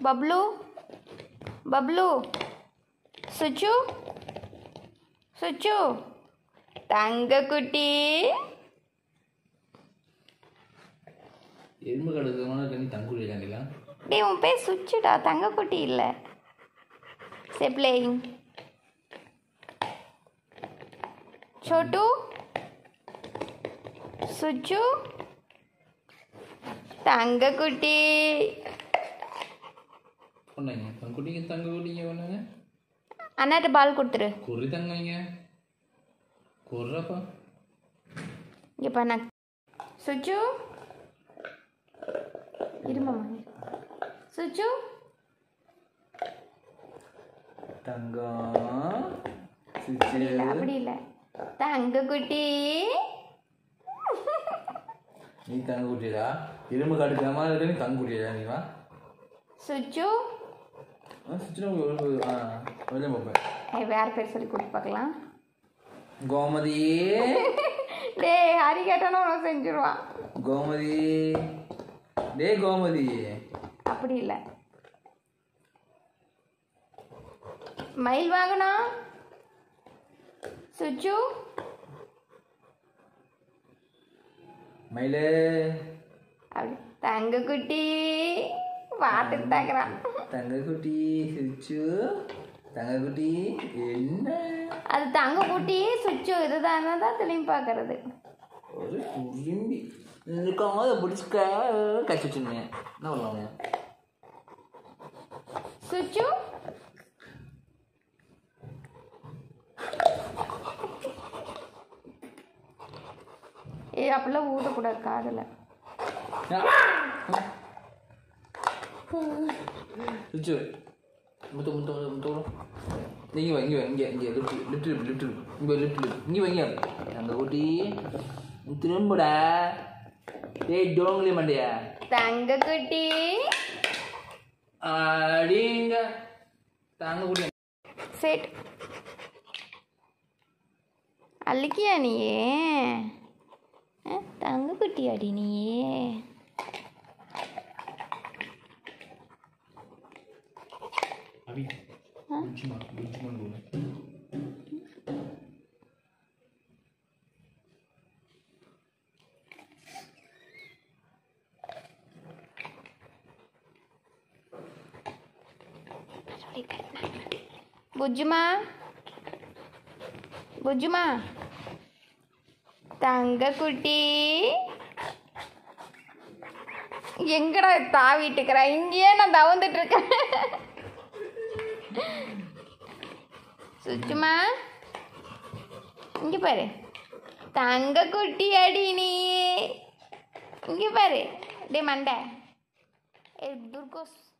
பப்ளு பப்ளு சுச்சு சுச்சு தங்க குட்டி எறும்பு கடுக்கமான தண்ணி தங்குடி தாண்டில டேய் உன் பேர் சுச்சுடா தங்க குட்டி இல்லை சே பிளேயிங் छोटू சுச்சு தங்க குட்டி பண்ணாங்க தங்குடிங்க தங்க குட்டிங்க பண்ணாங்க அண்ணாட்ட பால் கொடுத்துரு குறி தங்கங்க குர்றப்பா இங்கே பண்ண சுச்சு இருமாம்மா சுச்சு தங்கம் சிச்சு இல்லை அப்படி இல்லை தங்க குட்டி நீ தங்க குட்டிடா இரும்பு கடுக்காம இருக்க நீ தங்க குட்டிடா நீ வா சுச்சு சுச்சுனா ஆ வெளியே பார்ப்பேன் ஏய், வேற பேர் சொல்லி கொடுத்து பார்க்கலாம் கோமதி டேய் ஹரி கேட்டானா உனக்கு செஞ்சுருவான் கோமதி டே கோமதி அப்படி இல்லை மயில் வாங்கினா சுச்சு மயிலே அப்படி தங்க குட்டி பார்த்துட்டு தாக்குறான் தங்க குட்டி சிச்சு தங்க குட்டி என்ன அது தங்க குட்டி சுச்சு இதுதான் தான் திரும்பி பார்க்கறது ஒரு குறும்பி இருக்கும் போது பிடிச்சிக்க கச்சி வச்சுருந்தேன் என்ன பண்ணுவாங்க சுச்சு ஏ அப்படிலாம் ஊதக்கூடாது காதில் சிச்சு முத்து முத்து முத்து இங்கே வா இங்கே வா இங்கே இங்கே லிஃப்ட் லிஃப்ட் லிஃப்ட் இங்கே லிஃப்ட் லிஃப்ட் இங்கே வைங்க அந்த குட்டி திரும்புடா டேய் டோங்களி மண்டையா தங்க குட்டி அடிங்க தாங்க குட்டி செட் அள்ளிக்கியா நீயே ஆ, தங்க குட்டி அடி நீயே அபி புஜ்ஜிமா புஜ்ஜிமான்னு போடு புஜ்ஜுமா புஜ்ஜுமா தங்க குட்டி எங்கடா தாவிட்டுக்கிறா இங்கேயே நான் தவந்துட்டு இருக்கேன் சுச்சுமா இங்க பாரு தங்க குட்டி அடி நீ இங்க பாரு டே மண்டை ஏ துர்கோஸ்